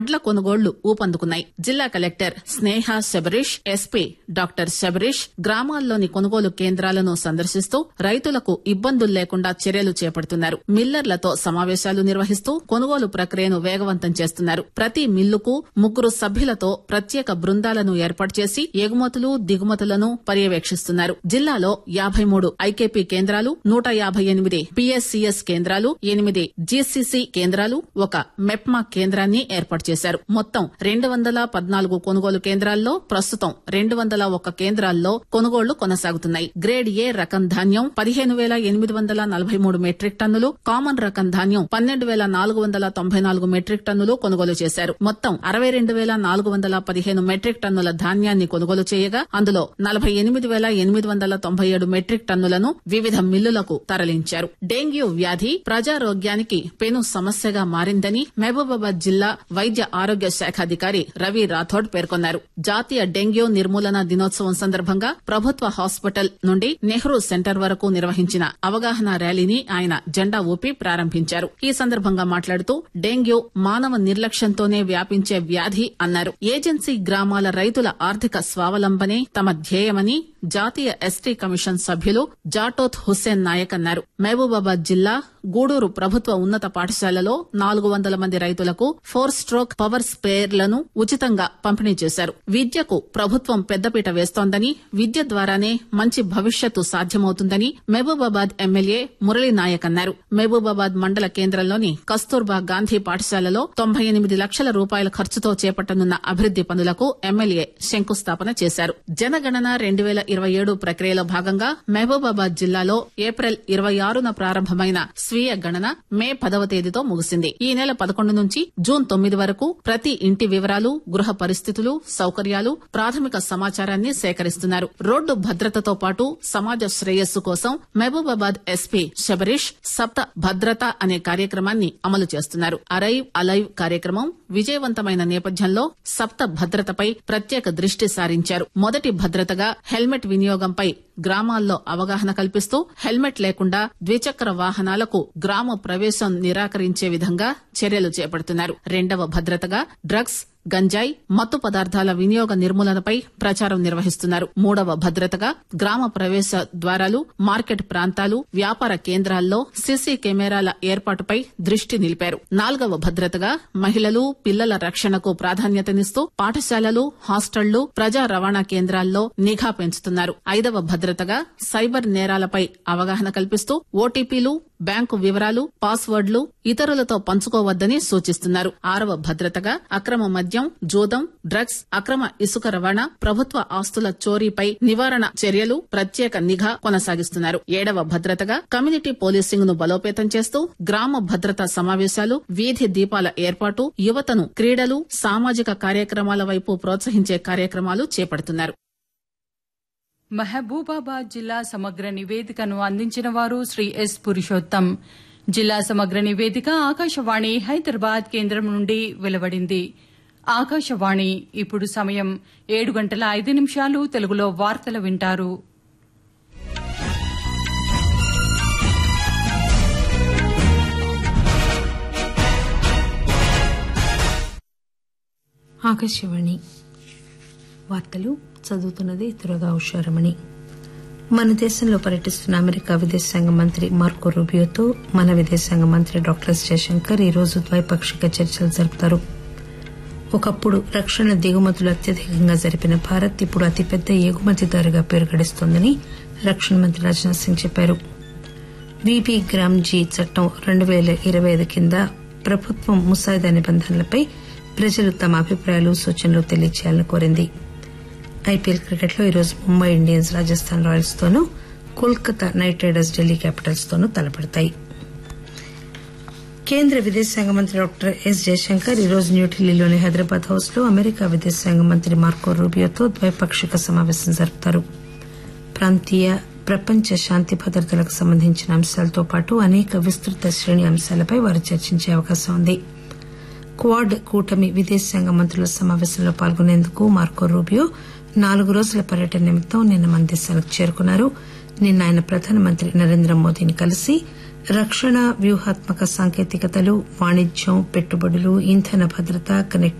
వడ్ల కొనుగోళ్లు ఊపందుకున్నాయి జిల్లా collector Sneha Sabarish SP doctor Sabarish గ్రామాల్లోని కొనుగోలు కేంద్రాలను సందర్శిస్తూ రైతులకు ఇబ్బందులు లేకుండా చర్యలు చేపడుతున్నారు మిల్లర్లతో సమావేశాలు నిర్వహిస్తూ కొనుగోలు ప్రక్రియను వేగవంతం చేస్తున్నారు ప్రతి మిల్లుకు ముగ్గురు సభ్యులతో ప్రత్యేక బృందాలను ఏర్పాటు చేసి ఎగుమతులు దిగుమతులను పర్యవేక్షిస్తున్నారు జిల్లాలో యాబై మూడు ఐకేపీ కేంద్రాలు నూట యాబై ఎనిమిది పిఎస్సిఎస్ కేంద్రాలు ఎనిమిది జీసీసీ కేంద్రాలు ఒక మెప్మా కేంద్రాన్ని ఏర్పాటు చేశారు మొత్తం రెండు వందల పద్నాలుగు కొనుగోలు కేంద్రాల్లో ప్రస్తుతం రెండు వందల ఒక్క కేంద్రాల్లో కొనుగోళ్లు కొనసాగుతున్నాయి గ్రేడ్ ఏ రకం ధాన్యం పదిహేను వేల ఎనిమిది వందల నలభై మూడు మెట్రిక్ టన్నులు కామన్ రకం ధాన్యం పన్నెండు వేల నాలుగు వందల తొంభై నాలుగు మెట్రిక్ టన్నులు కొనుగోలు చేశారు మొత్తం అరవై రెండు వేల నాలుగు వందల పదిహేను మెట్రిక్ టన్నుల ధాన్యాన్ని కొనుగోలు చేయగా అందులో నలభై ఎనిమిది వేల ఎనిమిది వందల తొంభై ఏడు మెట్రిక్ టన్నులను వివిధ మిల్లులకు తరలించారు డెంగ్యూ వ్యాధి ప్రజారోగ్యానికి పెను సమస్యగా మారిందని మహబూబాబాద్ జిల్లా వైద్య ఆరోగ్య శాఖ అధికారి రవి రాథోడ్ పేర్కొన్నారు జాతీయ డెంగ్యూ నిర్మూలన దినోత్సవం సందర్భంగా ప్రభుత్వ హాస్పిటల్ నుండి నెహ్రూ సెంటర్ వరకు నిర్వహించిన అవగాహన ర్యాలీని ఆయన జెండా ఊపి ప్రారంభించారు ఈ సందర్భంగా మాట్లాడుతూ డెంగ్యూ మానవ నిర్లక్ష్యంతోనే వ్యాపించే వ్యాధి అన్నారు ఏజెన్సీ గ్రామాల రైతుల ఆర్థిక స్వావలంబనే తమ ధ్యేయమని జాతీయ ఎస్టీ కమిషన్ సభ్యులు జాటోత్ హుస్సేన్ నాయక్ అన్నారు మహబూబాబాద్ జిల్లా గూడూరు ప్రభుత్వ ఉన్నత పాఠశాలలో నాలుగు వందల మంది రైతులకు ఫోర్ స్ట్రోక్ పవర్ స్ప్రేయర్లను ఉచితంగా పంపిణీ చేశారు విద్యకు ప్రభుత్వం పెద్దపీట వేస్తోందని విద్య ద్వారానే మంచి భవిష్యత్తు సాధ్యమవుతుందని మహబూబాబాద్ ఎమ్మెల్యే మురళీ నాయక్ అన్నారు మహబూబాబాద్ మండల కేంద్రంలోని కస్తూర్బా గాంధీ పాఠశాలలో తొంభై ఎనిమిది లక్షల రూపాయల ఖర్చుతో చేపట్టనున్న అభివృద్ది పనులకు ఎమ్మెల్యే శంకుస్థాపన చేశారు జనగణన రెండు వేల ఇరవై ఏడు ప్రక్రియలో భాగంగా మహబూబాబాద్ జిల్లాలో ఏప్రిల్ ఇరవై ఆరున ప్రారంభమైన స్వీయ గణన మే పదవ తేదీతో ముగిసింది ఈ నెల పదకొండు నుంచి జూన్ తొమ్మిది వరకు ప్రతి ఇంటి వివరాలు గృహ పరిస్థితులు సౌకర్యాలు ప్రాథమిక సమాచారాన్ని సేకరిస్తున్నారు రోడ్డు భద్రతతో పాటు సమాజ శ్రేయస్సు కోసం మహబూబాబాద్ ఎస్పీ శబరీష్ సప్త భద్రత అనే కార్యక్రమాన్ని అమలు చేస్తున్నారు అరైవ్ అలైవ్ కార్యక్రమం విజయవంతమైన నేపథ్యంలో సప్త భద్రతపై ప్రత్యేక దృష్టి సారించారు మొదటి భద్రతగా హెల్మెట్ వినియోగంపై గ్రామాల్లో అవగాహన కల్పిస్తూ హెల్మెట్ లేకుండా ద్విచక్ర వాహనాలకు గ్రామ ప్రవేశం నిరాకరించే విధంగా చర్యలు చేపడుతున్నారు రెండవ భద్రతగా డ్రగ్స్ గంజాయి మత్తు పదార్థాల వినియోగ నిర్మూలనపై ప్రచారం నిర్వహిస్తున్నారు మూడవ భద్రతగా గ్రామ ప్రవేశ ద్వారాలు మార్కెట్ ప్రాంతాలు వ్యాపార కేంద్రాల్లో సీసీ కెమెరాల ఏర్పాటుపై దృష్టి నిలిపారు నాలుగవ భద్రతగా మహిళలు పిల్లల రక్షణకు ప్రాధాన్యతనిస్తూ పాఠశాలలు హాస్టళ్లు ప్రజా రవాణా కేంద్రాల్లో నిఘా పెంచుతున్నారు ఐదవ భద్రతగా సైబర్ నేరాలపై అవగాహన కల్పిస్తూ ఓటీపీలు బ్యాంకు వివరాలు పాస్వర్డ్లు ఇతరులతో పంచుకోవద్దని సూచిస్తున్నారు ఆరవ భద్రతగా అక్రమ మద్యం జూదం డ్రగ్స్ అక్రమ ఇసుక రవాణా ప్రభుత్వ ఆస్తుల చోరీపై నివారణ చర్యలు ప్రత్యేక నిఘా కొనసాగిస్తున్నారు ఏడవ భద్రతగా కమ్యూనిటీ పోలీసింగ్ ను బలోపేతం చేస్తూ గ్రామ భద్రతా సమావేశాలు వీధి దీపాల ఏర్పాటు యువతను క్రీడలు సామాజిక కార్యక్రమాల వైపు ప్రోత్సహించే కార్యక్రమాలు చేపడుతున్నారు మహబూబాబాద్ జిల్లా సమగ్ర నివేదికను అందించిన వారు శ్రీ ఎస్ పురుషోత్తం జిల్లా సమగ్ర నివేదిక ఆకాశవాణి హైదరాబాద్ కేంద్రం నుండి వెలువడింది ఆకాశవాణి ఇప్పుడు సమయం ఏడు గంటల ఐదు నిమిషాలు తెలుగులో వార్తలు వింటారు ఆకాశవాణి వార్తలు చదువుతున్నది దురగా ఉషారమణి మన దేశంలో పర్యటిస్తున్న అమెరికా విదేశాంగ మంత్రి మార్కో రూబియోతో మన విదేశాంగ మంత్రి డాక్టర్ ఎస్ జయశంకర్ ఈరోజు ద్వైపాక్షిక చర్చలు జరుపుతారు ఒకప్పుడు రక్షణ దిగుమతులు అత్యధికంగా జరిపిన భారత్ ఇప్పుడు అతిపెద్ద ఎగుమతిదారుగా పేరు గడిస్తోందని రక్షణ మంత్రి రాజ్నాథ్ సింగ్ చెప్పారు విబి గ్రామ్ జీ చట్టం రెండు పేల ఇరవై ఐదు కింద ప్రభుత్వం ముసాయిదా నిబంధనలపై ప్రజలు తమ అభిప్రాయాలు సూచనలు తెలియజేయాలని కోరింది ఐపీఎల్ క్రికెట్ లో ఈరోజు ముంబై ఇండియన్స్ రాజస్థాన్ రాయల్స్ తోనూ Kolkata Knight Riders Delhi Capitals తోనూ తలపడతాయి కేంద్ర విదేశాంగ మంత్రి డాక్టర్ ఎస్ జయశంకర్ ఈరోజు న్యూఢిల్లీలోని హైదరాబాద్ హౌస్ లో అమెరికా విదేశాంగ మంత్రి మార్కో రూబియోతో ద్వైపాక్షిక సమావేశం జరుపుతారు ప్రాంతీయ ప్రపంచ శాంతి భద్రతలకు సంబంధించిన అంశాలతో పాటు అనేక విస్తృత శ్రేణి అంశాలపై వారు చర్చించే అవకాశం ఉంది క్వాడ్ కూటమి విదేశాంగ మంత్రుల సమావేశంలో పాల్గొనేందుకు మార్కో రూబియో నాలుగు రోజుల పర్యటన నిమిత్తం నిన్న మన దేశానికి చేరుకున్నారు నిన్న ఆయన ప్రధానమంత్రి నరేంద్ర మోదీని కలిసి రక్షణ వ్యూహాత్మక సాంకేతికతలు వాణిజ్యం పెట్టుబడులు ఇంధన భద్రత కనెక్టివిటీ